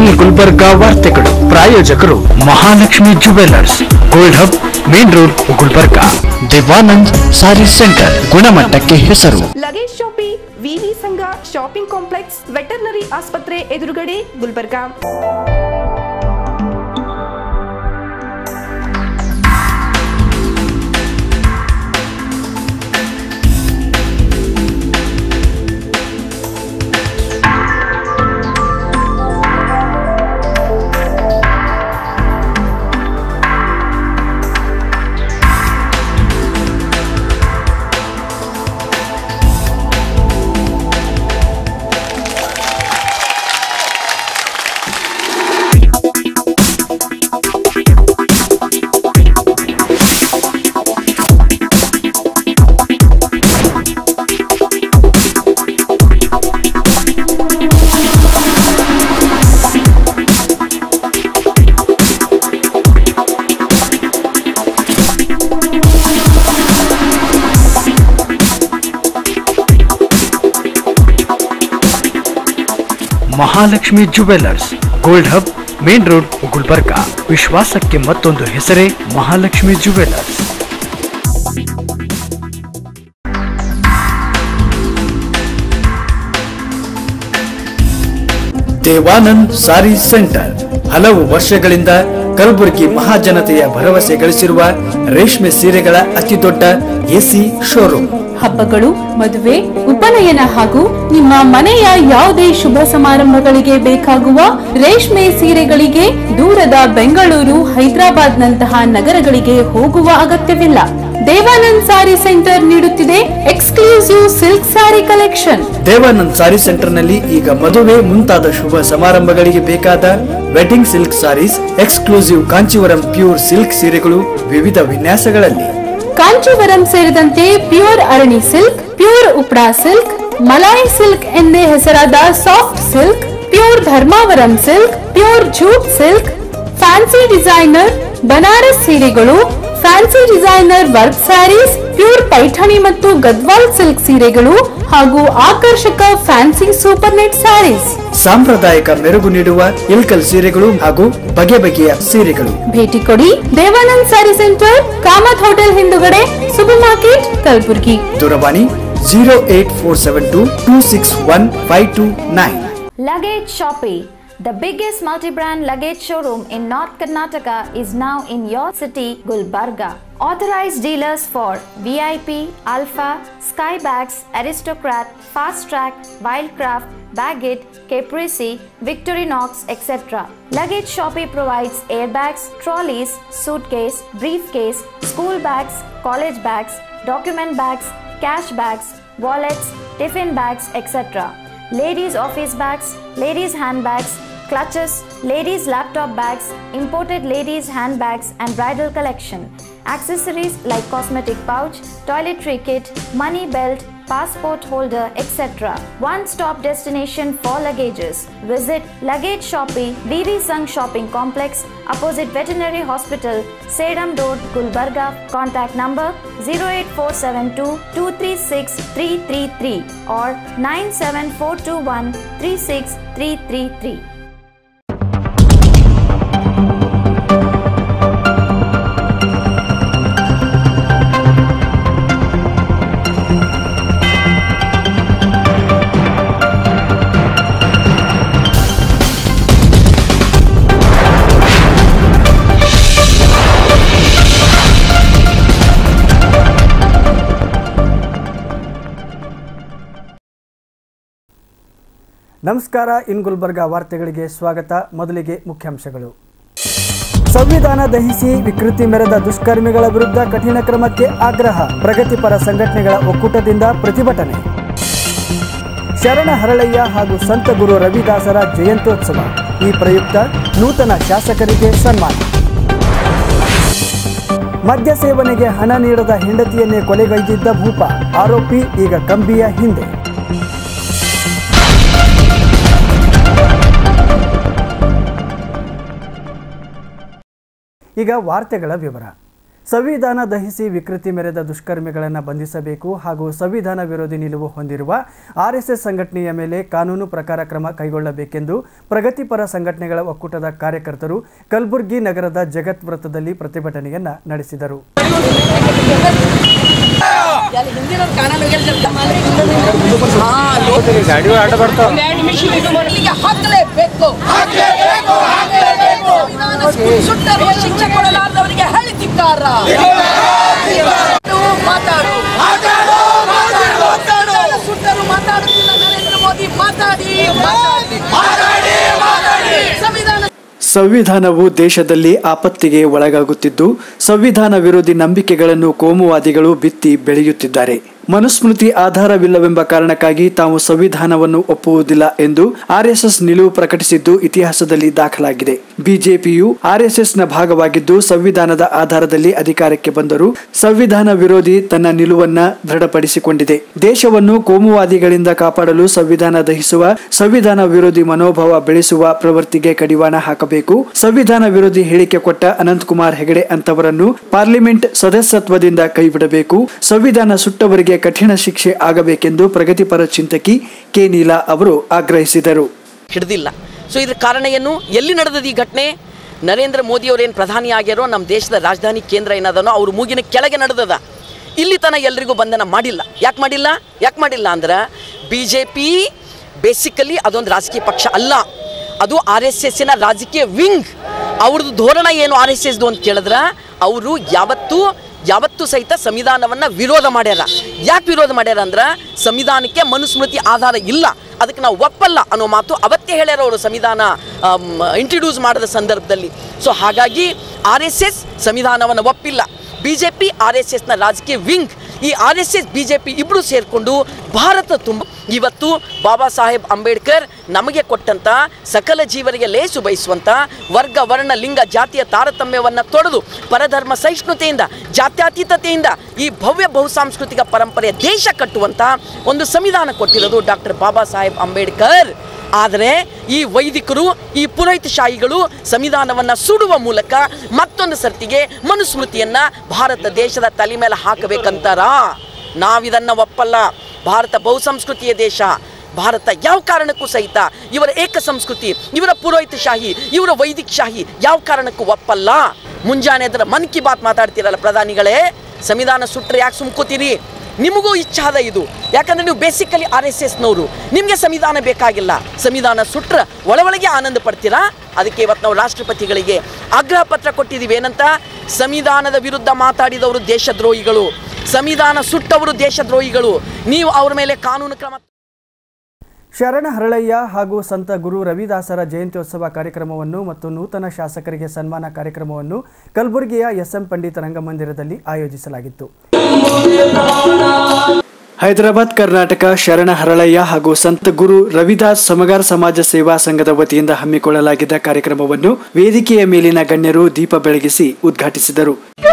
ಇನ್ ಗುಲ್ಬರ್ಗ ವಾರ್ತೆಗಳು ಪ್ರಾಯೋಜಕರು Mahalakshmi jewellers gold hub main road Gulbarga Devanand sari centre ಗುಣಮಟ್ಟಕ್ಕೆ ಹೆಸರು ಲಗೇಜ್ ಶಾಪಿ ವಿವಿ ಸಂಘ ಶಾಪಿಂಗ್ ಕಾಂಪ್ಲೆಕ್ಸ್ ವೆಟರ್ನರಿ ಆಸ್ಪತ್ರೆ ಎದುರುಗಡೆ Gulbarga Mahalakshmi jewellers gold hub main road Gulbarga ವಿಶ್ವಾಸಕ್ಕೆ ಮತ್ತೊಂದು ಹೆಸರೇ ಮಹಾಲಕ್ಷ್ಮಿ ಜುವೆಲ್ಲರ್ಸ್ ದೇವಾನಂದ್ ಸಾರಿ ಸೆಂಟರ್ ಹಲವು ವರ್ಷಗಳಿಂದ ಕಲಬುರಗಿ ಮಹಾಜನತೆಯ ಭರವಸೆ ಗಳಿಸಿರುವ ರೇಷ್ಮೆ ಸೀರೆಗಳ ಅತಿದೊಡ್ಡ ಎಸಿ ಶೋರೂಮ್ ಹಬ್ಬಗಳು ಮದುವೆ ಉಪನಯನ ಹಾಗೂ ನಿಮ್ಮ ಮನೆಯ ಯಾವುದೇ ಶುಭ ಸಮಾರಂಭಗಳಿಗೆ ಬೇಕಾಗುವ ರೇಷ್ಮೆ ಸೀರೆಗಳಿಗೆ ದೂರದ ಬೆಂಗಳೂರು ಹೈದರಾಬಾದ್ ನಂತಹ ನಗರಗಳಿಗೆ ಹೋಗುವ ಅಗತ್ಯವಿಲ್ಲ ದೇವಾನಂದ್ ಸಾರಿ ಸೆಂಟರ್ ನೀಡುತ್ತಿದೆ exclusive silk sari collection Devanand sari centre ನಲ್ಲಿ ಈಗ ಮದುವೆ ಮುಂತಾದ ಶುಭ ಸಮಾರಂಭಗಳಿಗೆ ಬೇಕಾದ wedding silk saris exclusive Kanchivaram pure silk ಸೀರೆಗಳು ವಿವಿಧ ವಿನ್ಯಾಸಗಳಲ್ಲಿ ಕಾಂಚೀವರಂ ಸೇರಿದಂತೆ pure Arani silk pure Uppada silk Malai silk ಎಂದೇ ಹೆಸರಾದ soft silk pure Dharmavaram silk pure jute silk fancy designer Banaras ಸೀರೆಗಳು fancy designer work saris pure Paithani ಮತ್ತು ಗದ್ವಾಲ್ ಸಿಲ್ಕ್ ಸೀರೆಗಳು ಹಾಗೂ ಆಕರ್ಷಕ ಫ್ಯಾನ್ಸಿ ಸೂಪರ್ ನೆಟ್ ಸ್ಯಾರೀಸ್ ಸಾಂಪ್ರದಾಯಿಕ ಮೆರುಗು ನೀಡುವ ಇಲ್ಕಲ್ ಸೀರೆಗಳು ಹಾಗೂ ಬಗೆ ಬಗೆಯ ಸೀರೆಗಳು ಭೇಟಿ ಕೊಡಿ ದೇವಾನಂದ್ ಸ್ಯಾರಿ ಸೆಂಟರ್ ಕಾಮತ್ ಹೋಟೆಲ್ ಹಿಂದುಗಡೆ ಸೂಪರ್ ಮಾರ್ಕೆಟ್ ಕಲಬುರ್ಗಿ ದೂರವಾಣಿ zero eight four seven two two six one five two nine Luggage Shoppe, the biggest multi-brand luggage showroom in North Karnataka is now in your city, Gulbarga. Authorized dealers for VIP, Alpha, Skybags, Aristocrat, Fast Track, Wildcraft, Baggett, Caprese, Victorinox, etc. Luggage Shoppe provides airbags, trolleys, suitcase, briefcase, school bags, college bags, document bags, cash bags, wallets, tiffin bags, etc ladies' office bags, ladies' handbags, clutches, ladies' laptop bags, imported ladies' handbags, and bridal collection. Accessories like cosmetic pouch, toiletry kit, money belt, passport holder, etc. One stop destination for luggages. Visit Luggage Shoppe, VV Sung Shopping Complex, opposite Veterinary Hospital, Sedam Road, Gulbarga. Contact number 08472 236 333 or 97421 36333. ನಮಸ್ಕಾರ ಇನ್ ಗುಲ್ಬರ್ಗ ವಾರ್ತೆಗಳಿಗೆ ಸ್ವಾಗತ ಮೊದಲಿಗೆ ಮುಖ್ಯಾಂಶಗಳು ಸಂವಿಧಾನ ದಹಿಸಿ ವಿಕೃತಿ ಮೆರೆದ ದುಷ್ಕರ್ಮಿಗಳ ವಿರುದ್ಧ ಕಠಿಣ ಕ್ರಮಕ್ಕೆ ಆಗ್ರಹ ಪ್ರಗತಿಪರ ಸಂಘಟನೆಗಳ ಒಕ್ಕೂಟದಿಂದ ಪ್ರತಿಭಟನೆ ಶರಣ ಹರಳಯ್ಯ ಹಾಗೂ ಸಂತ ಗುರು ರವಿದಾಸರ ಜಯಂತ್ಯೋತ್ಸವ ಈ ಪ್ರಯುಕ್ತ ನೂತನ ಶಾಸಕರಿಗೆ ಸನ್ಮಾನ ಮದ್ಯ ಸೇವನೆಗೆ ಹಣ ನೀಡದ ಹೆಂಡತಿಯನ್ನೇ ಕೊಲೆಗೈದಿದ್ದ ಭೂಪ ಆರೋಪಿ ಈಗ ಕಂಬಿಯ ಹಿಂದೆ ಈಗ ವಾರ್ತೆಗಳ ವಿವರ ಸಂವಿಧಾನ ದಹಿಸಿ ವಿಕೃತಿ ಮೆರೆದ ದುಷ್ಕರ್ಮಿಗಳನ್ನು ಬಂಧಿಸಬೇಕು ಹಾಗೂ ಸಂವಿಧಾನ ವಿರೋಧಿ ನಿಲುವು ಹೊಂದಿರುವ ಆರ್ಎಸ್ಎಸ್ ಸಂಘಟನೆಯ ಮೇಲೆ ಕಾನೂನು ಪ್ರಕಾರ ಕ್ರಮ ಕೈಗೊಳ್ಳಬೇಕೆಂದು ಪ್ರಗತಿಪರ ಸಂಘಟನೆಗಳ ಒಕ್ಕೂಟದ ಕಾರ್ಯಕರ್ತರು ಕಲಬುರಗಿ ನಗರದ ಜಗತ್ ವೃತ್ತದಲ್ಲಿ ಪ್ರತಿಭಟನೆಯನ್ನ ನಡೆಸಿದರು ಹಾಕಲೇಬೇಕು ಸುಟ್ಟರು ಶಿಕ್ಷೆ ಕೊಡಲಾರದವರಿಗೆ ಹೇಳಿದ್ದಾರೆ ಮಾತಾಡು ಮಾತಾಡು ಸುಟ್ಟರು ಮಾತಾಡುತ್ತಿಲ್ಲ ನರೇಂದ್ರ ಮೋದಿ ಮಾತಾಡಿ ಮಾತಾಡಿ ಸಂವಿಧಾನ ಸಂವಿಧಾನವು ದೇಶದಲ್ಲಿ ಆಪತ್ತಿಗೆ ಒಳಗಾಗುತ್ತಿದ್ದು ಸಂವಿಧಾನ ವಿರೋಧಿ ನಂಬಿಕೆಗಳನ್ನು ಕೋಮುವಾದಿಗಳು ಬಿತ್ತಿ ಬೆಳೆಯುತ್ತಿದ್ದಾರೆ ಮನುಸ್ಮೃತಿ ಆಧಾರವಿಲ್ಲವೆಂಬ ಕಾರಣಕ್ಕಾಗಿ ತಾವು ಸಂವಿಧಾನವನ್ನು ಒಪ್ಪುವುದಿಲ್ಲ ಎಂದು ಆರ್ಎಸ್ಎಸ್ ನಿಲುವು ಪ್ರಕಟಿಸಿದ್ದು ಇತಿಹಾಸದಲ್ಲಿ ದಾಖಲಾಗಿದೆ ಬಿಜೆಪಿಯು ಆರ್ಎಸ್ಎಸ್ನ ಭಾಗವಾಗಿದ್ದು ಸಂವಿಧಾನದ ಆಧಾರದಲ್ಲಿ ಅಧಿಕಾರಕ್ಕೆ ಬಂದರೂ ಸಂವಿಧಾನ ವಿರೋಧಿ ತನ್ನ ನಿಲುವನ್ನ ದೃಢಪಡಿಸಿಕೊಂಡಿದೆ ದೇಶವನ್ನು ಕೋಮುವಾದಿಗಳಿಂದ ಕಾಪಾಡಲು ಸಂವಿಧಾನ ದಹಿಸುವ ಸಂವಿಧಾನ ವಿರೋಧಿ ಮನೋಭಾವ ಬೆಳೆಸುವ ಪ್ರವೃತ್ತಿಗೆ ಕಡಿವಾಣ ಹಾಕಬೇಕು ಸಂವಿಧಾನ ವಿರೋಧಿ ಹೇಳಿಕೆ ಕೊಟ್ಟ ಅನಂತಕುಮಾರ್ ಹೆಗಡೆ ಅಂತವರನ್ನು ಪಾರ್ಲಿಮೆಂಟ್ ಸದಸ್ಯತ್ವದಿಂದ ಕೈಬಿಡಬೇಕು ಸಂವಿಧಾನ ಸುಟ್ಟವರಿಗೆ ಕಠಿಣ ಶಿಕ್ಷೆ ಆಗಬೇಕೆಂದು ಪ್ರಗತಿಪರ ಚಿಂತಕಿ ಕೆ ನೀಲಾ ಅವರು ಆಗ್ರಹಿಸಿದರು ಹಿಡಿದಿಲ್ಲ ಸೊ ಇದ್ರ ಕಾರಣ ಏನು ಎಲ್ಲಿ ನಡೆದದ ಈ ಘಟನೆ ನರೇಂದ್ರ ಮೋದಿ ಅವ್ರೇನು ಪ್ರಧಾನಿ ಆಗ್ಯಾರೋ ನಮ್ಮ ದೇಶದ ರಾಜಧಾನಿ ಕೇಂದ್ರ ಏನದನೋ ಅವ್ರ ಮೂಗಿನ ಕೆಳಗೆ ನಡೆದದ ಇಲ್ಲಿ ತನ ಎಲ್ರಿಗೂ ಬಂಧನ ಮಾಡಿಲ್ಲ ಯಾಕೆ ಮಾಡಿಲ್ಲ ಯಾಕೆ ಮಾಡಿಲ್ಲ ಅಂದ್ರೆ ಬಿ ಜೆ ಪಿ ಬೇಸಿಕಲಿ ಅದೊಂದು ರಾಜಕೀಯ ಪಕ್ಷ ಅಲ್ಲ ಅದು ಆರ್ ಎಸ್ ಎಸ್ಸಿನ ರಾಜಕೀಯ ವಿಂಗ್ ಅವ್ರದ್ದು ಧೋರಣ ಏನು ಆರ್ ಎಸ್ ಎಸ್ದು ಅಂತ ಕೇಳಿದ್ರೆ ಅವರು ಯಾವತ್ತೂ ಯಾವತ್ತೂ ಸಹಿತ ಸಂವಿಧಾನವನ್ನ ವಿರೋಧ ಮಾಡ್ಯಾರ ಯಾಕೆ ವಿರೋಧ ಮಾಡ್ಯಾರ ಅಂದ್ರೆ ಸಂವಿಧಾನಕ್ಕೆ ಮನುಸ್ಮೃತಿ ಆಧಾರ ಇಲ್ಲ ಅದಕ್ಕೆ ನಾವು ಒಪ್ಪಲ್ಲ ಅನ್ನೋ ಮಾತು ಅವತ್ತೇ ಹೇಳ್ಯಾರ ಅವರು ಸಂವಿಧಾನ ಇಂಟ್ರಡ್ಯೂಸ್ ಮಾಡಿದ ಸಂದರ್ಭದಲ್ಲಿ ಸೊ ಹಾಗಾಗಿ ಆರ್ ಎಸ್ ಎಸ್ ಸಂವಿಧಾನವನ್ನು ಒಪ್ಪಿಲ್ಲ B J P R S ಎಸ್ನ ರಾಜಕೀಯ ವಿಂಗ್ ಈ R S S B J P ಇಬ್ಬರು ಸೇರಿಕೊಂಡು ಭಾರತ ತುಂಬ ಇವತ್ತು ಬಾಬಾ ಸಾಹೇಬ್ ಅಂಬೇಡ್ಕರ್ ನಮಗೆ ಕೊಟ್ಟಂತ ಸಕಲ ಜೀವರಿಗೆ ಲೇಸು ಬಯಸುವಂತ ವರ್ಗ ವರ್ಣ ಲಿಂಗ ಜಾತಿಯ ತಾರತಮ್ಯವನ್ನು ತೊಡೆದು ಪರಧರ್ಮ ಸಹಿಷ್ಣುತೆಯಿಂದ ಜಾತ್ಯತೀತತೆಯಿಂದ ಈ ಭವ್ಯ ಬಹುಸಾಂಸ್ಕೃತಿಕ ಪರಂಪರೆಯ ದೇಶ ಕಟ್ಟುವಂತ ಒಂದು ಸಂವಿಧಾನ ಕೊಟ್ಟಿರೋದು ಡಾಕ್ಟರ್ ಬಾಬಾ ಸಾಹೇಬ್ ಅಂಬೇಡ್ಕರ್ ಆದರೆ ಈ ವೈದಿಕರು ಈ ಪುರೋಹಿತಶಾಹಿಗಳು ಸಂವಿಧಾನವನ್ನು ಸುಡುವ ಮೂಲಕ ಮತ್ತೊಂದು ಸರ್ತಿಗೆ ಮನುಸ್ಮೃತಿಯನ್ನ ಭಾರತ ದೇಶದ ತಲೆ ಮೇಲೆ ಹಾಕಬೇಕಂತಾರ ನಾವಿದನ್ನ ಒಪ್ಪಲ್ಲ ಭಾರತ ಬಹುಸಂಸ್ಕೃತಿಯ ದೇಶ ಭಾರತ ಯಾವ ಕಾರಣಕ್ಕೂ ಸಹಿತ ಇವರ ಏಕ ಸಂಸ್ಕೃತಿ ಇವರ ಪುರೋಹಿತಶಾಹಿ ಇವರ ವೈದಿಕ ಶಾಹಿ ಯಾವ ಕಾರಣಕ್ಕೂ ಒಪ್ಪಲ್ಲ ಮುಂಜಾನೆ ಅದರ ಮನ್ ಕಿ ಬಾತ್ ಮಾತಾಡ್ತೀರಲ್ಲ ಪ್ರಧಾನಿಗಳೇ ಸಂವಿಧಾನ ಸುಟ್ರೆ ಯಾಕೆ ಸುಮ್ಕೋತೀರಿ ನಿಮಗೂ ಇಚ್ಛಾದ ಇದು ಯಾಕಂದ್ರೆ ನೀವು ಬೇಸಿಕಲಿ ಆರ್ ಎಸ್ ಎಸ್ನವರು ನಿಮಗೆ ಸಂವಿಧಾನ ಬೇಕಾಗಿಲ್ಲ ಸಂವಿಧಾನ ಸುಟ್ರ ಒಳ ಒಳಗೆ ಆನಂದ ಪಡ್ತೀರಾ ಅದಕ್ಕೆ ಇವತ್ತು ನಾವು ರಾಷ್ಟ್ರಪತಿಗಳಿಗೆ ಆಗ್ರಹ ಪತ್ರ ಕೊಟ್ಟಿದ್ದೀವಿ ಏನಂತ ಸಂವಿಧಾನದ ವಿರುದ್ಧ ಮಾತಾಡಿದವರು ದೇಶದ್ರೋಹಿಗಳು ಸಂವಿಧಾನ ಸುಟ್ಟವರು ದೇಶದ್ರೋಹಿಗಳು ನೀವು ಅವ್ರ ಮೇಲೆ ಕಾನೂನು ಕ್ರಮ ಶರಣ ಹರಳಯ್ಯ ಹಾಗೂ ಸಂತ ಗುರು ರವಿದಾಸರ ಜಯಂತ್ಯೋತ್ಸವ ಕಾರ್ಯಕ್ರಮವನ್ನು ಮತ್ತು ನೂತನ ಶಾಸಕರಿಗೆ ಸನ್ಮಾನ ಕಾರ್ಯಕ್ರಮವನ್ನು ಕಲಬುರಗಿಯ ಎಸ್ಎಂ ಪಂಡಿತ್ ರಂಗಮಂದಿರದಲ್ಲಿ ಆಯೋಜಿಸಲಾಗಿತ್ತು ಹೈದರಾಬಾದ್ ಕರ್ನಾಟಕ ಶರಣ ಹರಳಯ್ಯ ಹಾಗೂ ಸಂತ ಗುರು ರವಿದಾಸ್ ಸಮಗಾರ್ ಸಮಾಜ ಸೇವಾ ಸಂಘದ ವತಿಯಿಂದ ಹಮ್ಮಿಕೊಳ್ಳಲಾಗಿದ್ದ ಕಾರ್ಯಕ್ರಮವನ್ನು ವೇದಿಕೆಯ ಮೇಲಿನ ಗಣ್ಯರು ದೀಪ ಬೆಳಗಿಸಿ ಉದ್ಘಾಟಿಸಿದರು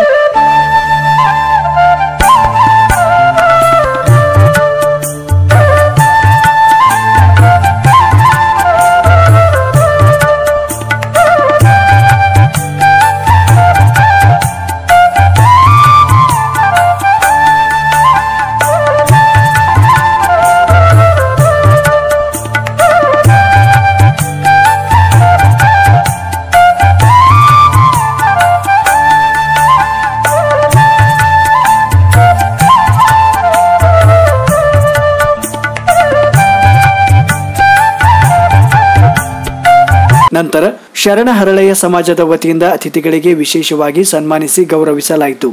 ನಂತರ ಶರಣ ಹರಳಯ್ಯ ಸಮಾಜದ ವತಿಯಿಂದ ಅತಿಥಿಗಳಿಗೆ ವಿಶೇಷವಾಗಿ ಸನ್ಮಾನಿಸಿ ಗೌರವಿಸಲಾಯಿತು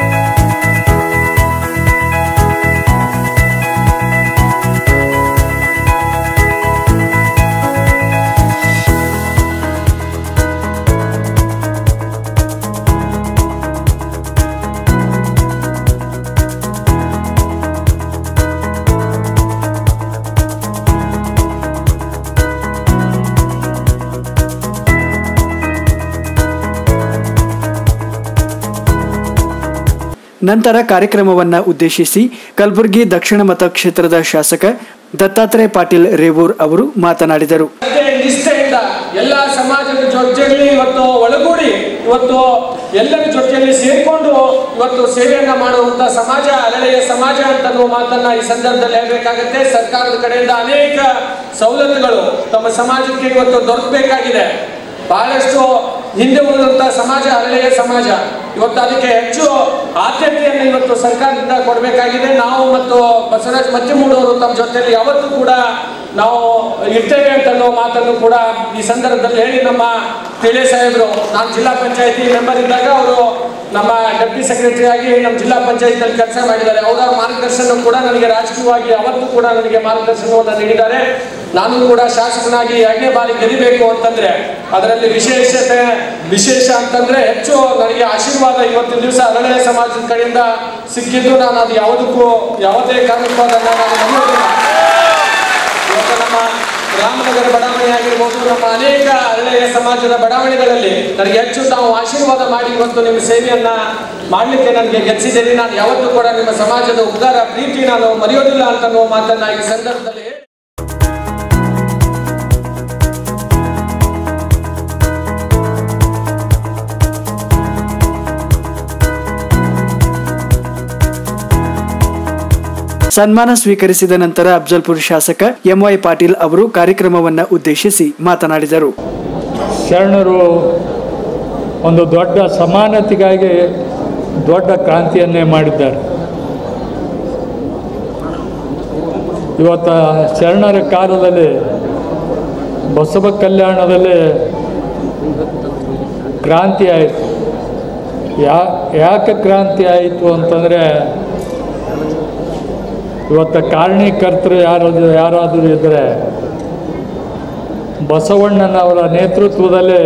ನಂತರ ಕಾರ್ಯಕ್ರಮವನ್ನ ಉದ್ದೇಶಿಸಿ ಕಲಬುರಗಿ ದಕ್ಷಿಣ ಮತಕ್ಷೇತ್ರದ ಶಾಸಕ ದತ್ತಾತ್ರೇಯ ಪಾಟೀಲ್ ರೇವೂರ್ ಅವರು ಮಾತನಾಡಿದರು ನಿಷ್ಠೆಯಿಂದ ಎಲ್ಲ ಸಮಾಜದ ಜೊತೆಯಲ್ಲಿ ಇವತ್ತು ಒಳಗೂಡಿ ಇವತ್ತು ಎಲ್ಲರ ಜೊತೆಯಲ್ಲಿ ಸೇರಿಕೊಂಡು ಇವತ್ತು ಸೇವೆಯನ್ನ ಮಾಡುವಂತ ಸಮಾಜ ಅಲೆಯ ಸಮಾಜ ಅಂತ ಅನ್ನುವ ಮಾತನ್ನ ಈ ಸಂದರ್ಭದಲ್ಲಿ ಹೇಳ್ಬೇಕಾಗತ್ತೆ ಸರ್ಕಾರದ ಕಡೆಯಿಂದ ಅನೇಕ ಸವಲತ್ತುಗಳು ತಮ್ಮ ಸಮಾಜಕ್ಕೆ ಇವತ್ತು ದೊರಕಬೇಕಾಗಿದೆ ಬಹಳಷ್ಟು ಹಿಂದೆ ಉಳಿದಂತ ಸಮಾಜ ಹಳ್ಳಿಯ ಸಮಾಜ ಇವತ್ತು ಅದಕ್ಕೆ ಹೆಚ್ಚು ಆದ್ಯತೆಯನ್ನು ಇವತ್ತು ಸರ್ಕಾರದಿಂದ ಕೊಡಬೇಕಾಗಿದೆ ನಾವು ಮತ್ತು ಬಸವರಾಜ್ ಮತ್ತಿಮೂಡವರು ತಮ್ಮ ಜೊತೆಯಲ್ಲಿ ಯಾವತ್ತೂ ಕೂಡ ನಾವು ಇರ್ತೇವೆ ಅಂತ ಅನ್ನೋ ಮಾತನ್ನು ಕೂಡ ಈ ಸಂದರ್ಭದಲ್ಲಿ ಹೇಳಿ ನಮ್ಮ ತಿಳೆ ಸಾಹೇಬರು ನಾನು ಜಿಲ್ಲಾ ಪಂಚಾಯತಿ ಮೆಂಬರ್ ಇದ್ದಾಗ ಅವರು ನಮ್ಮ ಡೆಪ್ಟಿ ಸೆಕ್ರೆಟರಿ ಆಗಿ ನಮ್ಮ ಜಿಲ್ಲಾ ಪಂಚಾಯತ್ ಅಲ್ಲಿ ಕೆಲಸ ಮಾಡಿದ್ದಾರೆ ಅವರ ಮಾರ್ಗದರ್ಶನ ಕೂಡ ನನಗೆ ರಾಜಕೀಯವಾಗಿ ಅವತ್ತು ಕೂಡ ನನಗೆ ಮಾರ್ಗದರ್ಶನವನ್ನು ನೀಡಿದ್ದಾರೆ ನಾನು ಕೂಡ ಶಾಸಕನಾಗಿ ಎರಡನೇ ಬಾರಿ ಗೆಲ್ಲಬೇಕು ಅಂತಂದ್ರೆ ಅದರಲ್ಲಿ ವಿಶೇಷತೆ ವಿಶೇಷ ಅಂತಂದ್ರೆ ಹೆಚ್ಚು ನನಗೆ ಆಶೀರ್ವಾದ ಇವತ್ತಿನ ದಿವಸ ಅರಣ್ಯ ಸಮಾಜದ ಕಡೆಯಿಂದ ಸಿಕ್ಕಿದ್ದು ನಾನು ಅದು ಯಾವುದಕ್ಕೂ ಯಾವುದೇ ಕಾರಣಕ್ಕೂ ಅದನ್ನ ನಾನು ನಂಬೋದಿಲ್ಲ ಇವತ್ತು ನಮ್ಮ ರಾಮನಗರ ಬಡಾವಣೆ ಆಗಿರ್ಬೋದು ನಮ್ಮ ಅನೇಕ ಹಳ್ಳಿಯ ಸಮಾಜದ ಬಡಾವಣೆಗಳಲ್ಲಿ ನನಗೆ ಹೆಚ್ಚು ತಾವು ಆಶೀರ್ವಾದ ಮಾಡಿ ಇವತ್ತು ನಿಮ್ಮ ಸೇವೆಯನ್ನ ಮಾಡಲಿಕ್ಕೆ ನನಗೆ ಗೆಲ್ಲಿಸಿದ್ದೀರಿ ನಾನು ಯಾವತ್ತೂ ಕೂಡ ನಿಮ್ಮ ಸಮಾಜದ ಉದ್ಧಾರ ಪ್ರೀತಿ ನಾನು ಮರೆಯೋದಿಲ್ಲ ಅಂತ ಅನ್ನುವ ಮಾತನ್ನ ಈ ಸಂದರ್ಭದಲ್ಲಿ ಹೇಳಿ ಸನ್ಮಾನ ಸ್ವೀಕರಿಸಿದ ನಂತರ ಅಫ್ಜಲ್ಪುರ್ ಶಾಸಕ ಎಂವೈ ಪಾಟೀಲ್ ಅವರು ಕಾರ್ಯಕ್ರಮವನ್ನು ಉದ್ದೇಶಿಸಿ ಮಾತನಾಡಿದರು ಶರಣರು ಒಂದು ದೊಡ್ಡ ಸಮಾನತೆಗಾಗಿ ದೊಡ್ಡ ಕ್ರಾಂತಿಯನ್ನೇ ಮಾಡಿದ್ದಾರೆ ಇವತ್ತು ಶರಣರ ಕಾಲದಲ್ಲಿ ಬಸವ ಕಲ್ಯಾಣದಲ್ಲಿ ಕ್ರಾಂತಿ ಆಯಿತು ಯಾ ಯಾಕೆ ಕ್ರಾಂತಿ ಆಯಿತು ಅಂತಂದರೆ ಇವತ್ತು ಕಾರಣೀಕರ್ತರು ಯಾರಾದರೂ ಯಾರಾದರೂ ಇದ್ದರೆ ಬಸವಣ್ಣನವರ ನೇತೃತ್ವದಲ್ಲಿ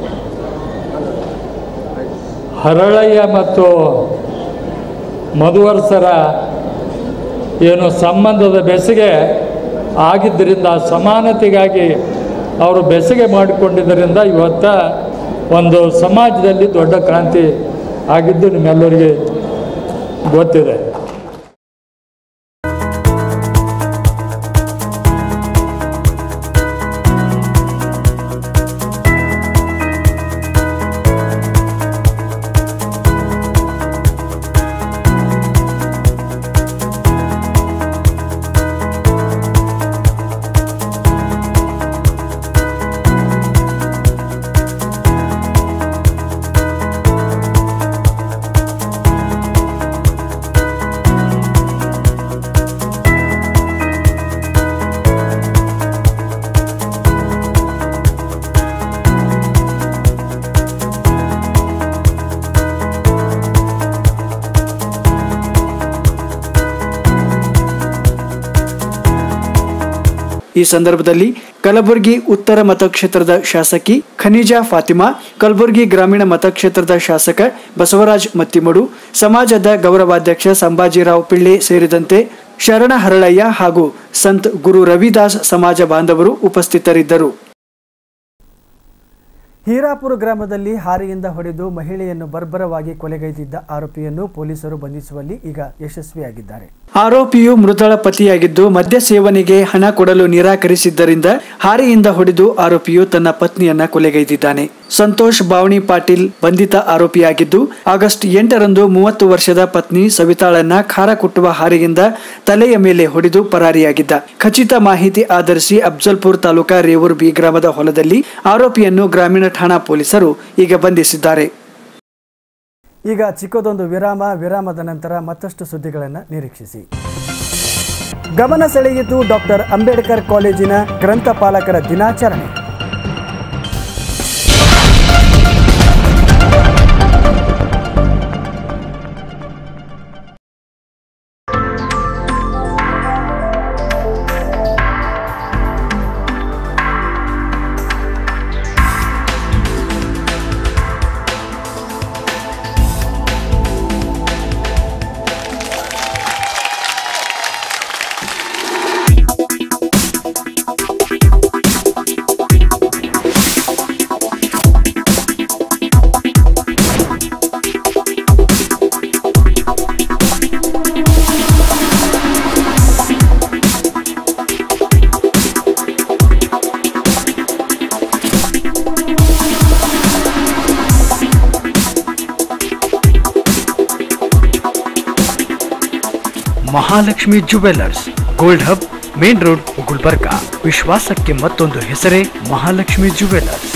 ಹರಳಯ್ಯ ಮತ್ತು ಮಧುವರ್ಸರ ಏನು ಸಂಬಂಧದ ಬೆಸುಗೆ ಆಗಿದ್ದರಿಂದ ಸಮಾನತೆಗಾಗಿ ಅವರು ಬೆಸುಗೆ ಮಾಡಿಕೊಂಡಿದ್ದರಿಂದ ಇವತ್ತ ಒಂದು ಸಮಾಜದಲ್ಲಿ ದೊಡ್ಡ ಕ್ರಾಂತಿ ಆಗಿದ್ದು ನಿಮ್ಮೆಲ್ಲರಿಗೆ ಗೊತ್ತಿದೆ ಈ ಸಂದರ್ಭದಲ್ಲಿ ಕಲಬುರಗಿ ಉತ್ತರ ಮತಕ್ಷೇತ್ರದ ಶಾಸಕಿ ಖನಿಜಾ ಫಾತಿಮಾ ಕಲಬುರಗಿ ಗ್ರಾಮೀಣ ಮತಕ್ಷೇತ್ರದ ಶಾಸಕ ಬಸವರಾಜ್ ಮತ್ತಿಮಡು ಸಮಾಜದ ಗೌರವಾಧ್ಯಕ್ಷ ಸಂಭಾಜಿರಾವ್ ಪಿಳ್ಳೆ ಸೇರಿದಂತೆ ಶರಣ ಹರಳಯ್ಯ ಹಾಗೂ ಸಂತ್ ಗುರು ರವಿದಾಸ್ ಸಮಾಜ ಬಾಂಧವರು ಉಪಸ್ಥಿತರಿದ್ದರು ಹೀರಾಪುರ ಗ್ರಾಮದಲ್ಲಿ ಹಾರಿಯಿಂದ ಹೊಡೆದು ಮಹಿಳೆಯನ್ನು ಬರ್ಬರವಾಗಿ ಕೊಲೆಗೈದಿದ್ದ ಆರೋಪಿಯನ್ನು ಪೊಲೀಸರು ಬಂಧಿಸುವಲ್ಲಿ ಈಗ ಯಶಸ್ವಿಯಾಗಿದ್ದಾರೆ ಆರೋಪಿಯು ಮೃತಳ ಪತಿಯಾಗಿದ್ದು ಮದ್ಯ ಸೇವನೆಗೆ ಹಣ ಕೊಡಲು ನಿರಾಕರಿಸಿದ್ದರಿಂದ ಹಾರಿಯಿಂದ ಹೊಡೆದು ಆರೋಪಿಯು ತನ್ನ ಪತ್ನಿಯನ್ನ ಕೊಲೆಗೈದಿದ್ದಾನೆ ಸಂತೋಷ್ ಬಾವಣಿ ಪಾಟೀಲ್ ಬಂಧಿತ ಆರೋಪಿಯಾಗಿದ್ದು ಆಗಸ್ಟ್ ಎಂಟರಂದು ಮೂವತ್ತು ವರ್ಷದ ಪತ್ನಿ ಸವಿತಾಳನ್ನ ಖಾರ ಕುಟ್ಟುವ ಹಾರಿಯಿಂದ ತಲೆಯ ಮೇಲೆ ಹೊಡೆದು ಪರಾರಿಯಾಗಿದ್ದ ಖಚಿತ ಮಾಹಿತಿ ಆಧರಿಸಿ ಅಫ್ಜಲ್ಪುರ್ ತಾಲೂಕಾ ರೇವೂರ್ ಬಿ ಗ್ರಾಮದ ಹೊಲದಲ್ಲಿ ಆರೋಪಿಯನ್ನು ಗ್ರಾಮೀಣ ಠಾಣಾ ಪೊಲೀಸರು ಈಗ ಬಂಧಿಸಿದ್ದಾರೆ ಈಗ ಚಿಕ್ಕದೊಂದು ವಿರಾಮ ವಿರಾಮದ ನಂತರ ಮತ್ತಷ್ಟು ಸುದ್ದಿಗಳನ್ನು ನಿರೀಕ್ಷಿಸಿ ಗಮನ ಸೆಳೆಯಿತು ಡಾಕ್ಟರ್ ಅಂಬೇಡ್ಕರ್ ಕಾಲೇಜಿನ ಗ್ರಂಥಪಾಲಕರ ದಿನಾಚರಣೆ Mahalakshmi jewellers gold hub main road Gulbarga ವಿಶ್ವಾಸಕ್ಕೆ ಮತ್ತೊಂದು ಹೆಸರೇ ಮಹಾಲಕ್ಷ್ಮಿ ಜುವೆಲ್ಲರ್ಸ್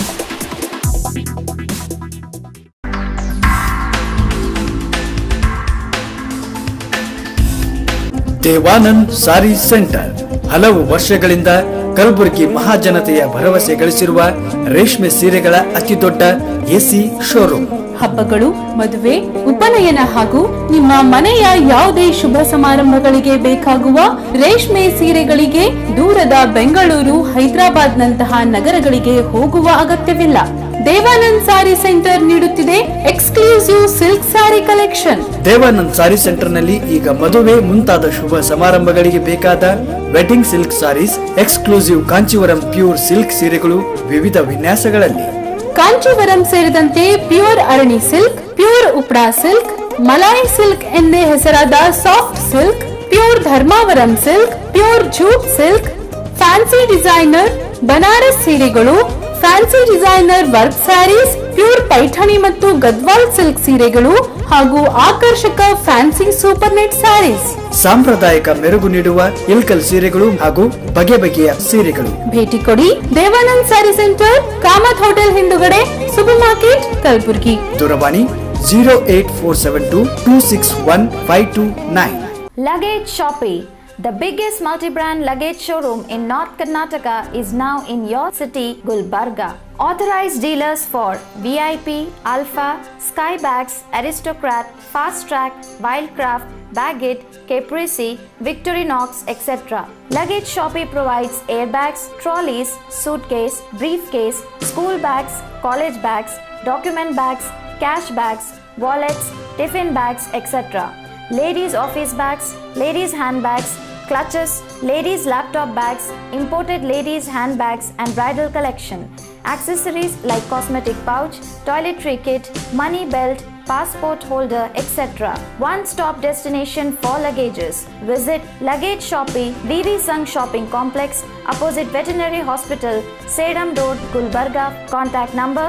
ದೇವಾನಂದ್ ಸಾರಿ ಸೆಂಟರ್ ಹಲವು ವರ್ಷಗಳಿಂದ ಕಲಬುರಗಿ ಮಹಾಜನತೆಯ ಭರವಸೆ ಗಳಿಸಿರುವ ರೇಷ್ಮೆ ಸೀರೆಗಳ ಅತಿದೊಡ್ಡ ಎಸಿ ಶೋರೂಮ್ ಹಬ್ಬಗಳು ಮದುವೆ ಉಪನಯನ ಹಾಗೂ ನಿಮ್ಮ ಮನೆಯ ಯಾವುದೇ ಶುಭ ಸಮಾರಂಭಗಳಿಗೆ ಬೇಕಾಗುವ ರೇಷ್ಮೆ ಸೀರೆಗಳಿಗೆ ದೂರದ ಬೆಂಗಳೂರು ಹೈದರಾಬಾದ್ ನಂತಹ ನಗರಗಳಿಗೆ ಹೋಗುವ ಅಗತ್ಯವಿಲ್ಲ ದೇವಾನಂದ್ ಸಾರಿ ಸೆಂಟರ್ ನೀಡುತ್ತಿದೆ exclusive silk sari collection Devanand sari centre ನಲ್ಲಿ ಈಗ ಮದುವೆ ಮುಂತಾದ ಶುಭ ಸಮಾರಂಭಗಳಿಗೆ ಬೇಕಾದ wedding silk saris exclusive Kanchivaram pure silk ಸೀರೆಗಳು ವಿವಿಧ ವಿನ್ಯಾಸಗಳಲ್ಲಿ ಕಾಂಚೀವರಂ ಸೇರಿದಂತೆ pure Arani silk pure Uppada silk Malai silk ಎಂದೇ ಹೆಸರಾದ soft silk pure Dharmavaram silk pure jute silk fancy designer Banaras ಸೀರೆಗಳು fancy designer work saris pure Paithani ಮತ್ತು ಗದ್ವಾಲ್ ಸಿಲ್ಕ್ ಸೀರೆಗಳು ಹಾಗೂ ಆಕರ್ಷಕ ಫ್ಯಾನ್ಸಿ ಸೂಪರ್ ನೆಟ್ ಸ್ಯಾರೀಸ್ ಸಾಂಪ್ರದಾಯಿಕ ಮೆರುಗು ನೀಡುವ ಇಲ್ಕಲ್ ಸೀರೆಗಳು ಹಾಗೂ ಬಗೆ ಬಗೆಯ ಸೀರೆಗಳು ಭೇಟಿ ಕೊಡಿ ದೇವಾನಂದ್ ಸ್ಯಾರಿ ಸೆಂಟರ್ ಕಾಮತ್ ಹೋಟೆಲ್ ಹಿಂದುಗಡೆ ಸೂಪರ್ ಮಾರ್ಕೆಟ್ ಕಲಬುರ್ಗಿ ದೂರವಾಣಿ zero eight four seven two two six one five two nine Luggage Shoppe, the biggest multi-brand luggage showroom in North Karnataka is now in your city, Gulbarga. Authorized dealers for VIP, Alpha, Skybags, Aristocrat, Fast Track, Wildcraft, Baggett, Caprese, Victorinox, etc. Luggage Shoppe provides airbags, trolleys, suitcase, briefcase, school bags, college bags, document bags, cash bags, wallets, tiffin bags, etc ladies' office bags, ladies' handbags, clutches, ladies' laptop bags, imported ladies' handbags, and bridal collection. Accessories like cosmetic pouch, toiletry kit, money belt, passport holder, etc. One stop destination for luggages. Visit Luggage Shoppe, VV Sung Shopping Complex, opposite Veterinary Hospital, Sedam Road, Gulbarga. Contact number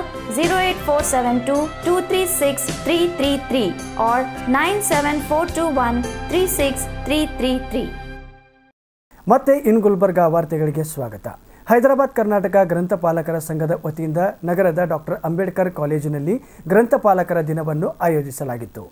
08472 236 333 or 97421 36333. ಮತ್ತೆ ಇನ್ ಗುಲ್ಬರ್ಗಾ ವಾರ್ತೆಗಳಿಗೆ ಸ್ವಾಗತ ಹೈದರಾಬಾದ್ ಕರ್ನಾಟಕ ಗ್ರಂಥಪಾಲಕರ ಸಂಘದ ವತಿಯಿಂದ ನಗರದ doctor Ambedkar ಕಾಲೇಜಿನಲ್ಲಿ ಗ್ರಂಥಪಾಲಕರ ದಿನವನ್ನು ಆಯೋಜಿಸಲಾಗಿತ್ತು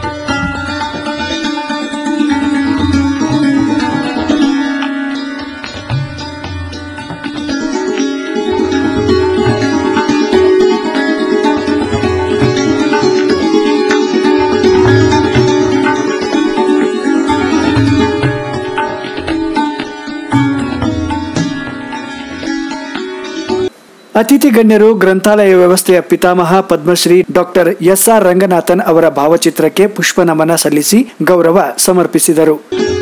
ಅತಿಥಿ ಗಣ್ಯರು ಗ್ರಂಥಾಲಯ ವ್ಯವಸ್ಥೆಯ ಪಿತಾಮಹ Padmashri doctor S R Ranganathan ಅವರ ಭಾವಚಿತ್ರಕ್ಕೆ ಪುಷ್ಪ ನಮನ ಸಲ್ಲಿಸಿ ಗೌರವ ಸಮರ್ಪಿಸಿದರು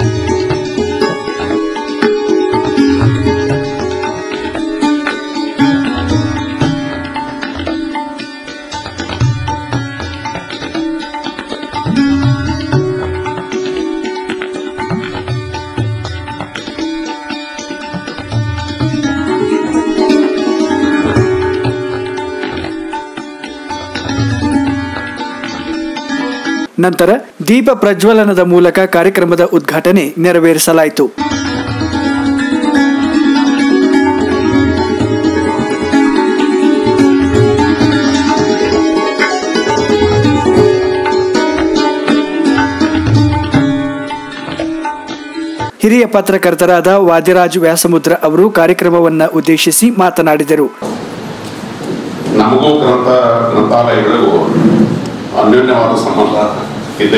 ನಂತರ ದೀಪ ಪ್ರಜ್ವಲನದ ಮೂಲಕ ಕಾರ್ಯಕ್ರಮದ ಉದ್ಘಾಟನೆ ನೆರವೇರಿಸಲಾಯಿತು ಹಿರಿಯ ಪತ್ರಕರ್ತರಾದ ವಾದಿರಾಜ್ ವ್ಯಾಸಮುದ್ರ ಅವರು ಕಾರ್ಯಕ್ರಮವನ್ನ ಉದ್ದೇಶಿಸಿ ಮಾತನಾಡಿದರು ನಮಗೂ ಗ್ರಂಥ ಗ್ರಂಥಾಲಯಗಳಿಗೂ ಅನ್ಯೋನ್ಯವಾದ ಸಂಬಂಧ ಇದೆ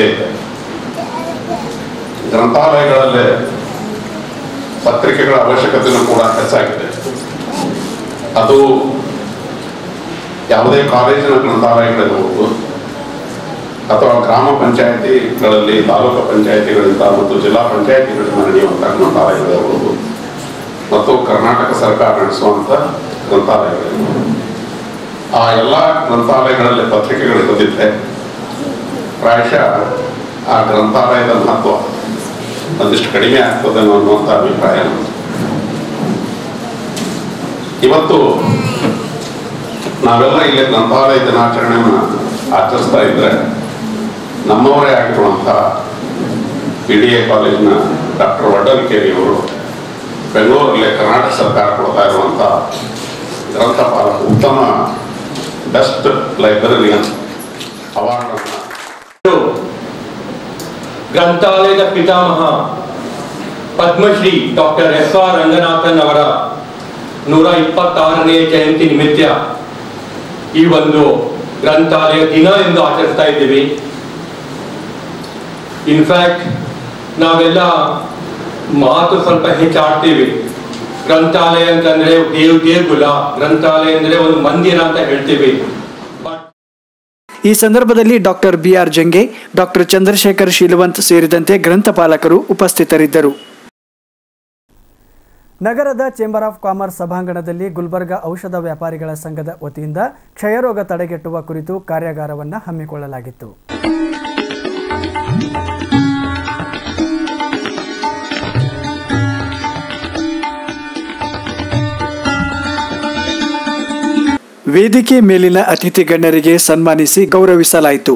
ಗ್ರಂಥಾಲಯಗಳಲ್ಲಿ ಪತ್ರಿಕೆಗಳ ಅವಶ್ಯಕತೆಯೂ ಕೂಡ ಹೆಚ್ಚಾಗಿದೆ ಅದು ಯಾವುದೇ ಕಾಲೇಜಿನ ಗ್ರಂಥಾಲಯಗಳಿರಬಹುದು ಅಥವಾ ಗ್ರಾಮ ಪಂಚಾಯತಿಗಳಲ್ಲಿ ತಾಲೂಕು ಪಂಚಾಯತಿಗಳಿಂದ ಮತ್ತು ಜಿಲ್ಲಾ ಪಂಚಾಯತಿಗಳಿಂದ ನಡೆಯುವಂಥ ಗ್ರಂಥಾಲಯಗಳಿರಬಹುದು ಮತ್ತು ಕರ್ನಾಟಕ ಸರ್ಕಾರ ನಡೆಸುವಂಥ ಗ್ರಂಥಾಲಯಗಳಿರಬಹುದು ಆ ಎಲ್ಲ ಗ್ರಂಥಾಲಯಗಳಲ್ಲಿ ಪತ್ರಿಕೆಗಳು ಇರದಿದ್ದರೆ ಪ್ರಾಯಶಃ ಆ ಗ್ರಂಥಾಲಯದ ಮಹತ್ವ ಒಂದಿಷ್ಟು ಕಡಿಮೆ ಆಗ್ತದೆ ಅನ್ನುವಂಥ ಅಭಿಪ್ರಾಯ ನನ್ನದು. ಇವತ್ತು ನಾವೆಲ್ಲ ಇಲ್ಲಿ ಗ್ರಂಥಾಲಯ ದಿನಾಚರಣೆಯನ್ನು ಆಚರಿಸ್ತಾ ಇದ್ರೆ ನಮ್ಮವರೇ ಆಗಿರುವಂಥ ಬಿ ಡಿ ಎ ಕಾಲೇಜಿನ ಡಾಕ್ಟರ್ ವಡ್ಡನ್ಕೇರಿ ಅವರು ಬೆಂಗಳೂರಲ್ಲಿ ಕರ್ನಾಟಕ ಸರ್ಕಾರ ಕೊಡ್ತಾ ಇರುವಂಥ ಗ್ರಂಥಪಾಲಕ ಉತ್ತಮ ಬೆಸ್ಟ್ ಲೈಬ್ರರಿಯನ್ ಅವಾರ್ಡನ್ನು ಗ್ರಂಥಾಲಯದ ಪಿತಾಮಹ Padmashri doctor S R Ranganathan ಅವರ ನೂರ ಇಪ್ಪತ್ತಾರನೇ ಜಯಂತಿ ನಿಮಿತ್ತ ಈ ಒಂದು ಗ್ರಂಥಾಲಯ ದಿನ ಎಂದು ಆಚರಿಸ್ತಾ ಇದ್ದೀವಿ ಇನ್ಫ್ಯಾಕ್ಟ್ ನಾವೆಲ್ಲ ಮಾತು ಸ್ವಲ್ಪ ಹೆಚ್ಚಾಡ್ತೀವಿ ಗ್ರಂಥಾಲಯ ಅಂತಂದ್ರೆ ದೇವ್ ದೇಗುಲ ಗ್ರಂಥಾಲಯ ಅಂದ್ರೆ ಒಂದು ಮಂದಿರ ಅಂತ ಹೇಳ್ತೀವಿ ಈ ಸಂದರ್ಭದಲ್ಲಿ doctor B R Jange doctor Chandrashekhar Sheelavant ಸೇರಿದಂತೆ ಗ್ರಂಥಪಾಲಕರು ಉಪಸ್ಥಿತರಿದ್ದರು ನಗರದ ಚೇಂಬರ್ ಆಫ್ ಕಾಮರ್ಸ್ ಸಭಾಂಗಣದಲ್ಲಿ ಗುಲ್ಬರ್ಗಾ ಔಷಧ ವ್ಯಾಪಾರಿಗಳ ಸಂಘದ ವತಿಯಿಂದ ಕ್ಷಯರೋಗ ತಡೆಗಟ್ಟುವ ಕುರಿತು ಕಾರ್ಯಾಗಾರವನ್ನು ಹಮ್ಮಿಕೊಳ್ಳಲಾಗಿತ್ತು ವೇದಿಕೆ ಮೇಲಿನ ಅತಿಥಿ ಗಣ್ಯರಿಗೆ ಸನ್ಮಾನಿಸಿ ಗೌರವಿಸಲಾಯಿತು